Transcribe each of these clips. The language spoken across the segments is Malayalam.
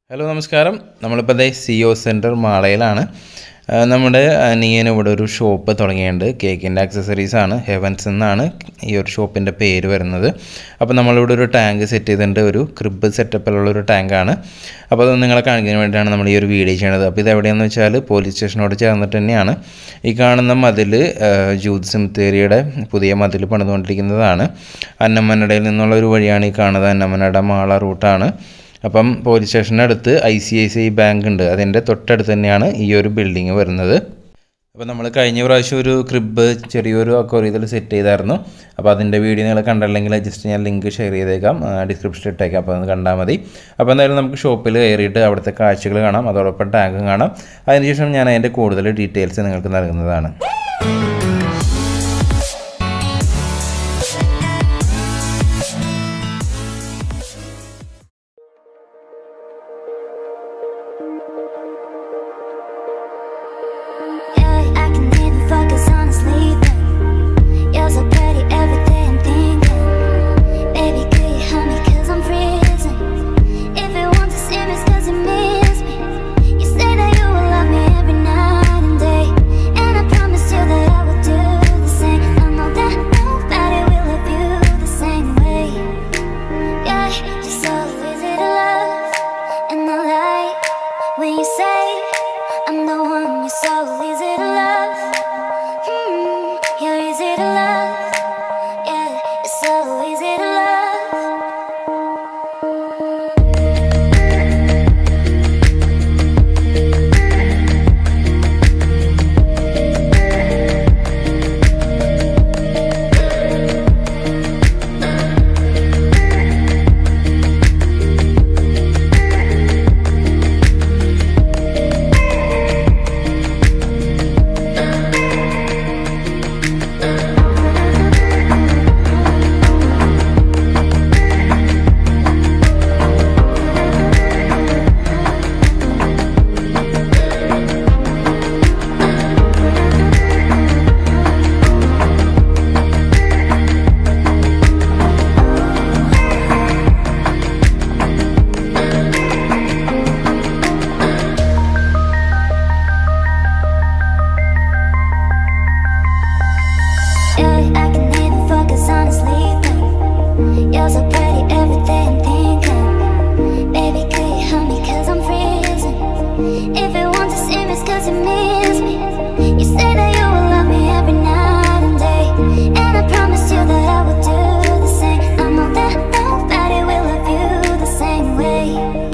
ഹലോ നമസ്കാരം നമ്മളിപ്പോൾ ദേ സി ഒ സെൻറ്റർ മാളയിലാണ് ആ, നമ്മുടെ അനിയൻ ഇവിടെ ഒരു ഷോപ്പ് തുടങ്ങിയിട്ടുണ്ട് കേക്കിൻ്റെ ആക്സസറീസ് ആണ് ഹെവൻസ് എന്നാണ് ഈ ഒരു ഷോപ്പിൻ്റെ പേര് വരുന്നത് അപ്പോൾ നമ്മളിവിടെ ഒരു ടാങ്ക് സെറ്റ് ചെയ്തിട്ടുണ്ട് ഒരു ക്രിബ് സെറ്റപ്പിലുള്ള ഒരു ടാങ്കാണ് അപ്പോൾ അത് നിങ്ങളെ കാണിക്കാൻ വേണ്ടിയിട്ടാണ് നമ്മൾ ഈ ഒരു വീഡിയോ ചെയ്യണത് അപ്പോൾ ഇത് എവിടെയാണെന്ന് വെച്ചാൽ പോലീസ് സ്റ്റേഷനോട് ചേർന്നിട്ട് തന്നെയാണ് ഈ കാണുന്ന മതിൽ ജൂത് സിംതേരിയുടെ പുതിയ മതിൽ പണിതുകൊണ്ടിരിക്കുന്നതാണ് അന്നമ്മനടയിൽ നിന്നുള്ള ഒരു വഴിയാണ് ഈ കാണുന്നത് അന്നമ്മനട മാള റൂട്ടാണ് അപ്പം പോലീസ് സ്റ്റേഷൻ്റെ അടുത്ത് I C I C I bank ഉണ്ട് അതിൻ്റെ തൊട്ടടുത്ത് തന്നെയാണ് ഈ ഒരു ബിൽഡിങ് വരുന്നത് അപ്പോൾ നമ്മൾ കഴിഞ്ഞ പ്രാവശ്യം ഒരു ക്രിബ് ചെറിയൊരു അക്വറിയത്തിൽ സെറ്റ് ചെയ്തായിരുന്നു അപ്പോൾ അതിൻ്റെ വീഡിയോ നിങ്ങൾ കണ്ടില്ലെങ്കിൽ ജസ്റ്റ് ഞാൻ ലിങ്ക് ഷെയർ ചെയ്തേക്കാം ഡിസ്ക്രിപ്ഷനിൽ ഇട്ടേക്കാം അപ്പോൾ അത് കണ്ടാൽ മതി അപ്പോൾ എന്തായാലും നമുക്ക് ഷോപ്പിൽ കയറിയിട്ട് അവിടുത്തെ കാഴ്ചകൾ കാണാം അതോടൊപ്പം ടാങ്കും കാണാം അതിനുശേഷം ഞാൻ അതിൻ്റെ കൂടുതൽ ഡീറ്റെയിൽസ് നിങ്ങൾക്ക് നൽകുന്നതാണ് Yeah, I can even focus on sleeping. You're so pretty every day I'm thinking. Baby, could you help me cause I'm freezing? If you want to see me, it's cause you miss me. You say that you will love me every night and day. And I promise you that I will do the same. I know that nobody will love you the same way. Yeah, you're so easy to love. And I like when you say I'm the one you're so easy to love. Hmm, you're easy to love. Yeah, you're so easy to love. Yeah, I can even focus on sleeping. You're so pretty every day I'm thinking. Baby, could you help me cause I'm freezing? If you want to see me, it's cause you miss me. You say that you will love me every night and day. And I promise you that I will do the same. I know that nobody will love you the same way.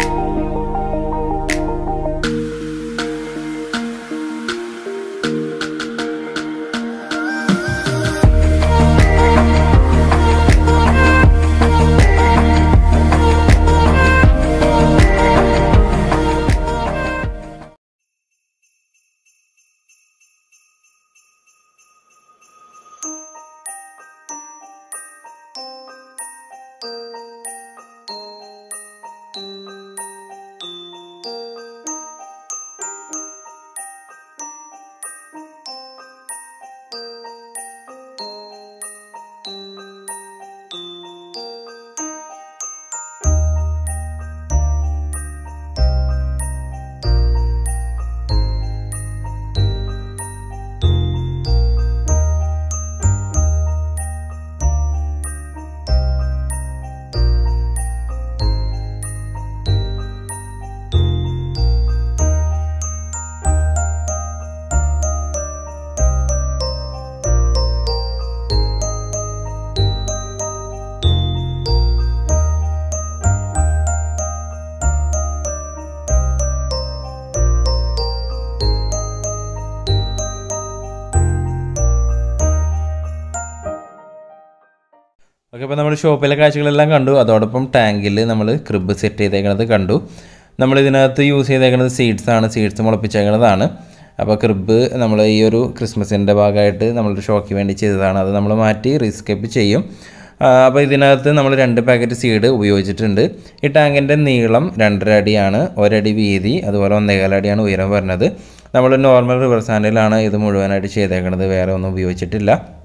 Okay അപ്പോൾ നമ്മൾ ഷോപ്പിലെ കാഴ്ചകളെല്ലാം കണ്ടു അതോടൊപ്പം ടാങ്കിൽ നമ്മൾ ക്രിബ് സെറ്റ് ചെയ്തേക്കണത് കണ്ടു നമ്മൾ ഇതിനകത്ത് യൂസ് ചെയ്തേക്കുന്നത് സീഡ്സ് ആണ് സീഡ്സ് മുളപ്പിച്ചേക്കണതാണ് അപ്പോൾ ക്രിബ് നമ്മൾ ഈ ഒരു ക്രിസ്മസിൻ്റെ ഭാഗമായിട്ട് നമ്മളൊരു ഷോയ്ക്ക് വേണ്ടി ചെയ്തതാണ് അത് നമ്മൾ മാറ്റി റീസ്കേപ്പ് ചെയ്യും ആ, അപ്പോൾ ഇതിനകത്ത് നമ്മൾ രണ്ട് പാക്കറ്റ് സീഡ് ഉപയോഗിച്ചിട്ടുണ്ട് ഈ ടാങ്കിൻ്റെ നീളം രണ്ടര അടിയാണ് ഒരടി വീതി അതുപോലെ ഒന്നേകാൽ അടിയാണ് ഉയരം വരുന്നത് നമ്മൾ നോർമൽ റിവർ സാൻഡിലാണ് ഇത് മുഴുവനായിട്ട് ചെയ്തേക്കുന്നത് വേറെ ഒന്നും ഉപയോഗിച്ചിട്ടില്ല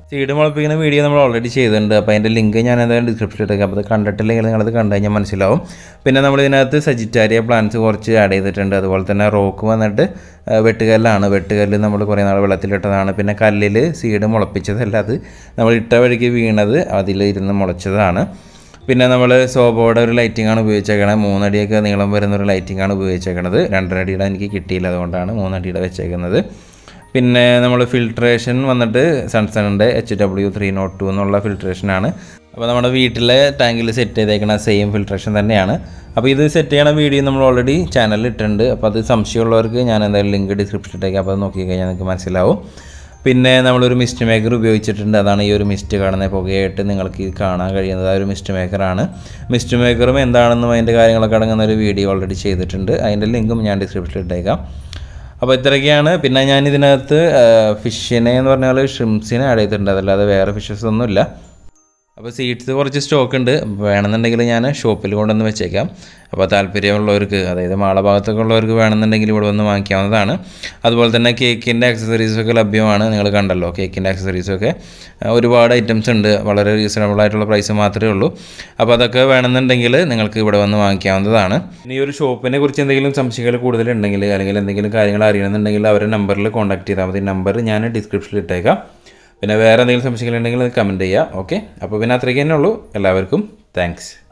സീഡ് മുളപ്പിക്കുന്ന വീഡിയോ നമ്മൾ ഓൾറെഡി ചെയ്തിട്ടുണ്ട് അപ്പോൾ അതിൻ്റെ ലിങ്ക് ഞാൻ എന്തായാലും ഡിസ്ക്രിപ്ഷനിൽ ഇട്ടേക്കാം അപ്പോൾ അത് കണ്ടിട്ടില്ലെങ്കിൽ നിങ്ങളത് കണ്ടു കഴിഞ്ഞാൽ മനസ്സിലാവും പിന്നെ നമ്മൾ ഇതിനകത്ത് സജിറ്റാരിയ പ്ലാന്റ്സ് കുറച്ച് ആഡ് ചെയ്തിട്ടുണ്ട് അതുപോലെ തന്നെ റോക്ക് വന്നിട്ട് ആ, വെട്ടുകല്ലാണ് വെട്ടുകല്ല് നമ്മൾ കുറേ നാൾ വെള്ളത്തിലിട്ടതാണ് പിന്നെ കല്ലിൽ സീഡ് മുളപ്പിച്ചതല്ല അത് നമ്മൾ ഇട്ട വഴിക്ക് വീണത് അതിൽ ഇരുന്ന് മുളച്ചതാണ് പിന്നെ നമ്മൾ സോബോയുടെ ഒരു ലൈറ്റിംഗ് ആണ് ഉപയോഗിച്ചേക്കണത് മൂന്നടിയൊക്കെ നീളം വരുന്ന ഒരു ലൈറ്റിംഗ് ആണ് ഉപയോഗിച്ചേക്കണത് രണ്ടര അടിയുടെ എനിക്ക് കിട്ടിയില്ല അതുകൊണ്ടാണ് മൂന്നടിയുടെ വെച്ചേക്കുന്നത് പിന്നെ നമ്മൾ ഫിൽട്രേഷൻ വന്നിട്ട് സൺസണിൻ്റെ H W three note two എന്നുള്ള ഫിൽട്രേഷനാണ് അപ്പോൾ നമ്മുടെ വീട്ടിലെ ടാങ്കിൽ സെറ്റ് ചെയ്തേക്കണ സെയിം ഫിൽട്രേഷൻ തന്നെയാണ് അപ്പോൾ ഇത് സെറ്റ് ചെയ്യണ വീഡിയോ നമ്മൾ ഓൾറെഡി ചാനലിൽ ഇട്ടിട്ടുണ്ട് അപ്പോൾ അത് സംശയമുള്ളവർക്ക് ഞാൻ എന്തായാലും ലിങ്ക് ഡിസ്ക്രിപ്ഷനിൽ ഇട്ടേക്കാം അപ്പോൾ അത് നോക്കി കഴിഞ്ഞാൽ നിങ്ങൾക്ക് മനസ്സിലാവും പിന്നെ നമ്മളൊരു മിസ്റ്റ് മേക്കർ ഉപയോഗിച്ചിട്ടുണ്ട് അതാണ് ഈ ഒരു മിസ്റ്റ് കാണുന്ന പുകയായിട്ട് നിങ്ങൾക്ക് ഈ കാണാൻ കഴിയുന്നത് ആ ഒരു മിസ്റ്റ് മേക്കറാണ് മിസ്റ്റ് മേക്കറും എന്താണെന്നും അതിൻ്റെ കാര്യങ്ങളൊക്കെ അടങ്ങുന്ന ഒരു വീഡിയോ ഓൾറെഡി ചെയ്തിട്ടുണ്ട് അതിൻ്റെ ലിങ്കും ഞാൻ ഡിസ്ക്രിപ്ഷനിൽ ഇട്ടേക്കാം അപ്പോൾ ഇത്രയൊക്കെയാണ് പിന്നെ ഞാൻ ഇതിനകത്ത് ഫിഷിനെ എന്ന് പറഞ്ഞാൽ ഷ്രിംസിനെ ആഡ് ചെയ്തിട്ടുണ്ട് അതല്ലാതെ വേറെ ഫിഷസ് ഒന്നുമില്ല അപ്പോൾ സീഡ്സ് കുറച്ച് സ്റ്റോക്ക് ഉണ്ട് വേണമെന്നുണ്ടെങ്കിൽ ഞാൻ ഷോപ്പിൽ കൊണ്ടുവന്ന് വെച്ചേക്കാം അപ്പോൾ താല്പര്യമുള്ളവർക്ക് അതായത് മാള ഭാഗത്തൊക്കെ ഉള്ളവർക്ക് വേണമെന്നുണ്ടെങ്കിൽ ഇവിടെ വന്ന് വാങ്ങിക്കാവുന്നതാണ് അതുപോലെ തന്നെ കേക്കിൻ്റെ ആക്സസറീസൊക്കെ ലഭ്യമാണ് നിങ്ങൾ കണ്ടല്ലോ കേക്കിൻ്റെ ആക്സസറീസൊക്കെ ആ, ഒരുപാട് ഐറ്റംസ് ഉണ്ട് വളരെ റീസണബിൾ ആയിട്ടുള്ള പ്രൈസ് മാത്രമേ ഉള്ളൂ അപ്പോൾ അതൊക്കെ വേണമെന്നുണ്ടെങ്കിൽ നിങ്ങൾക്ക് ഇവിടെ വന്ന് വാങ്ങിക്കാവുന്നതാണ് ഇനി ഈ ഒരു ഷോപ്പിനെ കുറിച്ച് എന്തെങ്കിലും സംശയങ്ങൾ കൂടുതലുണ്ടെങ്കിൽ അല്ലെങ്കിൽ എന്തെങ്കിലും കാര്യങ്ങൾ അറിയണമെന്നുണ്ടെങ്കിൽ അവരുടെ നമ്പറിൽ കോൺടാക്ട് ചെയ്താൽ മതി നമ്പർ ഞാൻ ഡിസ്ക്രിപ്ഷനിൽ ഇട്ടേക്കാം പിന്നെ വേറെ എന്തെങ്കിലും സംശയങ്ങളുണ്ടെങ്കിൽ അത് കമൻറ്റ് ചെയ്യുക ഓക്കെ അപ്പോൾ പിന്നെ അത്രയ്ക്ക് തന്നെ ഉള്ളൂ എല്ലാവർക്കും താങ്ക്സ്